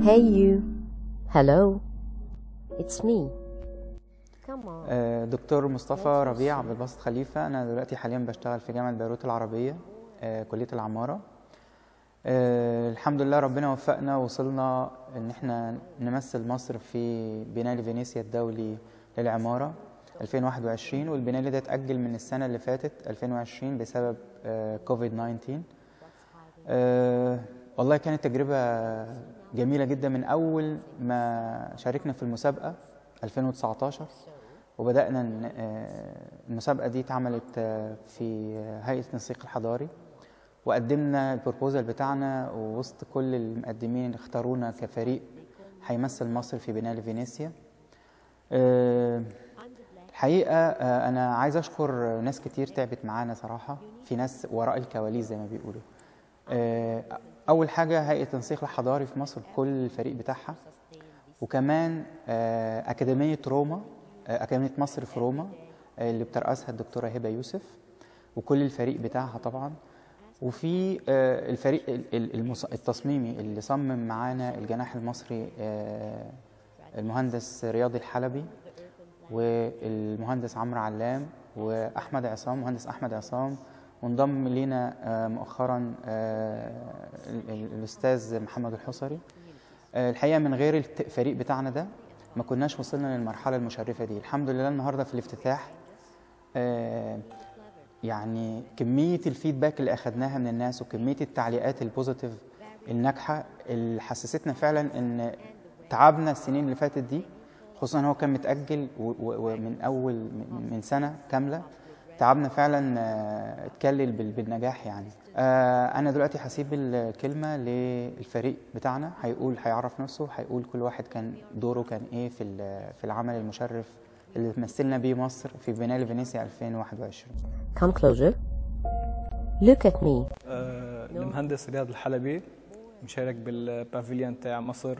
Hey you. Hello. It's me. Come on. آه، دكتور مصطفى ربيع عبد الباسط خليفة أنا دلوقتي حاليا بشتغل في جامعة بيروت العربية آه، كلية العمارة آه، الحمد لله ربنا وفقنا وصلنا إن إحنا نمثل مصر في بينالي فينيسيا الدولي للعمارة 2021 والبينالي ده اتأجل من السنة اللي فاتت 2020 بسبب آه، كوفيد 19 آه، والله كانت تجربة جميلة جدا من أول ما شاركنا في المسابقة 2019 وبدأنا ن- آه، المسابقة دي اتعملت آه، في هيئة التنسيق الحضاري وقدمنا البروبوزال بتاعنا ووسط كل المقدمين اللي اختارونا كفريق هيمثل مصر في بينالي فينيسيا آه، الحقيقة آه، أنا عايز أشكر ناس كتير تعبت معانا صراحة في ناس وراء الكواليس زي ما بيقولوا آه، أول حاجة هيئة التنسيق الحضاري في مصر كل الفريق بتاعها وكمان آه، أكاديمية روما آه، أكاديمية مصر في روما آه، اللي بترأسها الدكتورة هبة يوسف وكل الفريق بتاعها طبعا وفي آه، الفريق ال- ال- المص- التصميمي اللي صمم معانا الجناح المصري آه، المهندس رياض الحلبي والمهندس عمرو علام واحمد عصام مهندس احمد عصام وانضم لينا آه، مؤخرا آه، ال- ال- الاستاذ محمد الحصري آه، الحقيقه من غير الت- الفريق بتاعنا ده ما كناش وصلنا للمرحله المشرفه دي الحمد لله النهارده في الافتتاح آه، يعني كميه الفيدباك اللي اخذناها من الناس وكميه التعليقات البوزيتيف الناجحه اللي حسستنا فعلا ان تعبنا السنين اللي فاتت دي خصوصا هو كان متاجل و- و- ومن اول من من سنه كامله تعبنا فعلا آه، اتكلل بال- بالنجاح يعني آه، انا دلوقتي هسيب الكلمه للفريق بتاعنا هيقول هيعرف نفسه هيقول كل واحد كان دوره كان ايه في ال- في العمل المشرف اللي مثلنا بيه مصر في بينالي فينيسيا 2021 Come closer. Look at me. آه، المهندس رياض الحلبي مشارك بالبافيليون تاع مصر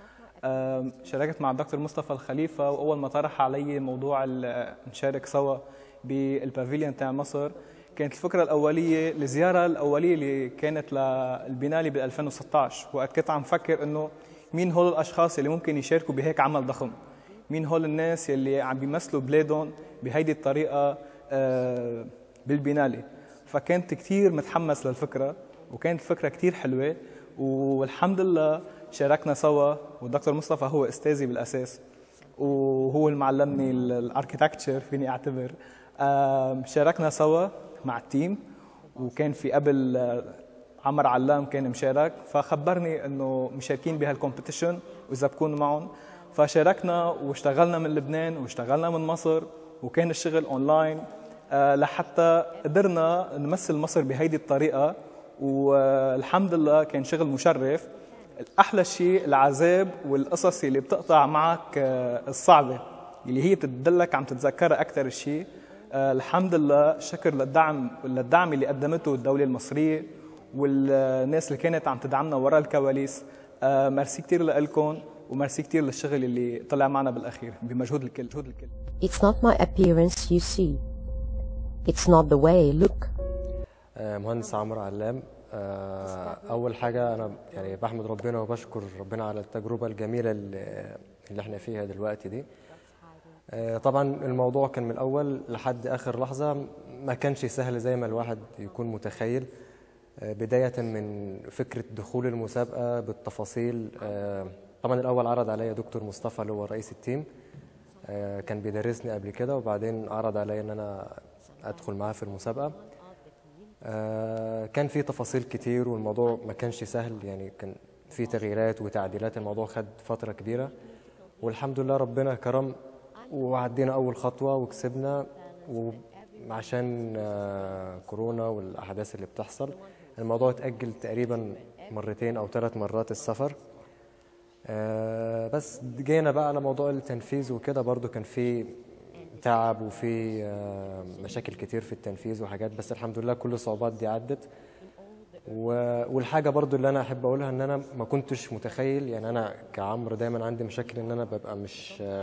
آه، شاركت مع الدكتور مصطفى الخليفة وأول ما طرح علي موضوع ال- نشارك سوا بالبافيليون تاع مصر كانت الفكرة الأولية الزيارة الأولية اللي كانت للبنالي بال 2016 وقت كنت عم فكر إنه مين هول الأشخاص اللي ممكن يشاركوا بهيك عمل ضخم مين هول الناس اللي عم بيمثلوا بلادهم بهيدي الطريقة آه، بالبنالي فكنت كثير متحمس للفكرة وكانت الفكرة كثير حلوة والحمد لله شاركنا سوا والدكتور مصطفى هو استاذي بالاساس وهو اللي معلمني الاركيتكتشر فيني اعتبر آم، شاركنا سوا مع التيم وكان في قبل آه، عمر علام كان مشارك فخبرني انه مشاركين بهالكومبيتيشن واذا بكون معهم فشاركنا واشتغلنا من لبنان واشتغلنا من مصر وكان الشغل اونلاين آه، لحتى قدرنا نمثل مصر بهيدي الطريقه والحمد لله كان شغل مشرف احلى شيء العذاب والقصص اللي بتقطع معك آه، الصعبه اللي هي بتدلك عم تتذكرها اكثر شيء آه، الحمد لله شكر للدعم للدعم اللي قدمته الدوله المصريه والناس اللي كانت عم تدعمنا وراء الكواليس آه، ميرسي كثير لكم وميرسي كثير للشغل اللي طلع معنا بالاخير بمجهود الكل مجهود الكل It's not my appearance you see. It's not the way I look. آه، مهندس عمرو علام آه، اول حاجه انا يعني بحمد ربنا وبشكر ربنا على التجربه الجميله اللي اللي احنا فيها دلوقتي دي آه، طبعا الموضوع كان من الاول لحد اخر لحظه ما كانش سهل زي ما الواحد يكون متخيل آه، بدايه من فكره دخول المسابقه بالتفاصيل آه، طبعا الاول عرض عليا دكتور مصطفى اللي هو رئيس التيم آه، كان بيدرسني قبل كده وبعدين عرض عليا ان انا ادخل معاه في المسابقه آه، كان في تفاصيل كتير والموضوع ما كانش سهل يعني كان في تغييرات وتعديلات الموضوع خد فترة كبيرة والحمد لله ربنا كرم وعدينا أول خطوة وكسبنا وعشان آه، كورونا والأحداث اللي بتحصل الموضوع اتأجل تقريبا مرتين أو ثلاث مرات السفر آه، بس جينا بقى على موضوع التنفيذ وكده برضو كان في تعب وفي آه، مشاكل كتير في التنفيذ وحاجات بس الحمد لله كل الصعوبات دي عدت و- والحاجة برضو اللي أنا أحب أقولها إن أنا ما كنتش متخيل يعني أنا كعمرو دايما عندي مشاكل إن أنا ببقى مش آه،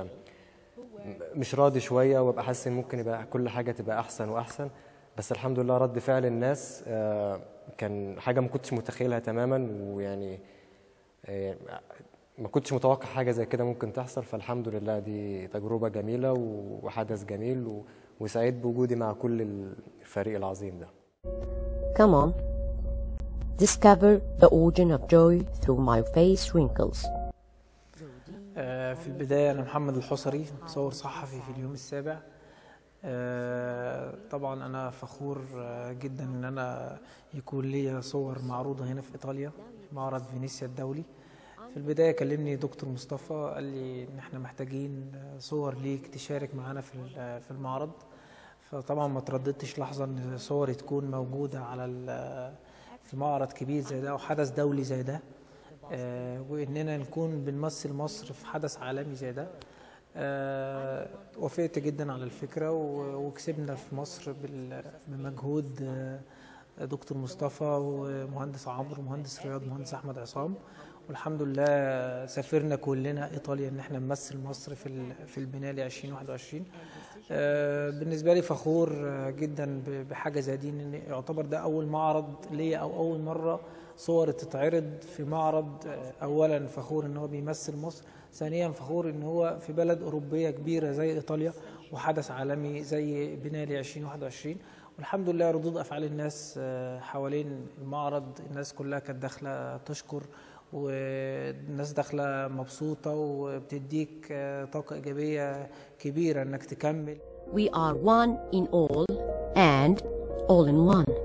مش راضي شوية وابقى حاسس إن ممكن يبقى كل حاجة تبقى أحسن وأحسن بس الحمد لله رد فعل الناس آه، كان حاجة ما كنتش متخيلها تماما ويعني آه، ما كنتش متوقع حاجة زي كده ممكن تحصل فالحمد لله دي تجربة جميلة وحدث جميل و- وسعيد بوجودي مع كل الفريق العظيم ده Come on. Discover the origin of joy through my face wrinkles. آه، في البداية أنا محمد الحصري مصور صحفي في اليوم السابع آه، طبعا أنا فخور آه، جدا إن أنا يكون لي صور معروضة هنا في إيطاليا في معرض فينيسيا الدولي في البداية كلمني دكتور مصطفى قال لي إن إحنا محتاجين آه، صور ليك تشارك معانا في ال- في المعرض فطبعا ما ترددتش لحظة إن صوري تكون موجودة على ال- في معرض كبير زي ده أو حدث دولي زي ده آه، واننا نكون بنمثل مصر في حدث عالمي زي ده آه، وافقت جدا على الفكره و- وكسبنا في مصر بال- بمجهود آه، دكتور مصطفى ومهندس عمرو ومهندس رياض ومهندس احمد عصام والحمد لله سافرنا كلنا ايطاليا ان احنا نمثل مصر في ال- في البنالي 2021 آه، بالنسبه لي فخور آه، جدا ب- بحاجه زي دي ان يعتبر ده اول معرض ليا او اول مره صور تتعرض في معرض آه، اولا فخور ان هو بيمثل مصر ثانيا فخور ان هو في بلد اوروبيه كبيره زي ايطاليا وحدث عالمي زي بنالي 2021 والحمد لله ردود افعال الناس آه، حوالين المعرض الناس كلها كانت داخله تشكر والناس داخله مبسوطه وبتديك آه، طاقه ايجابيه كبيره انك تكمل We are one in all and all in one.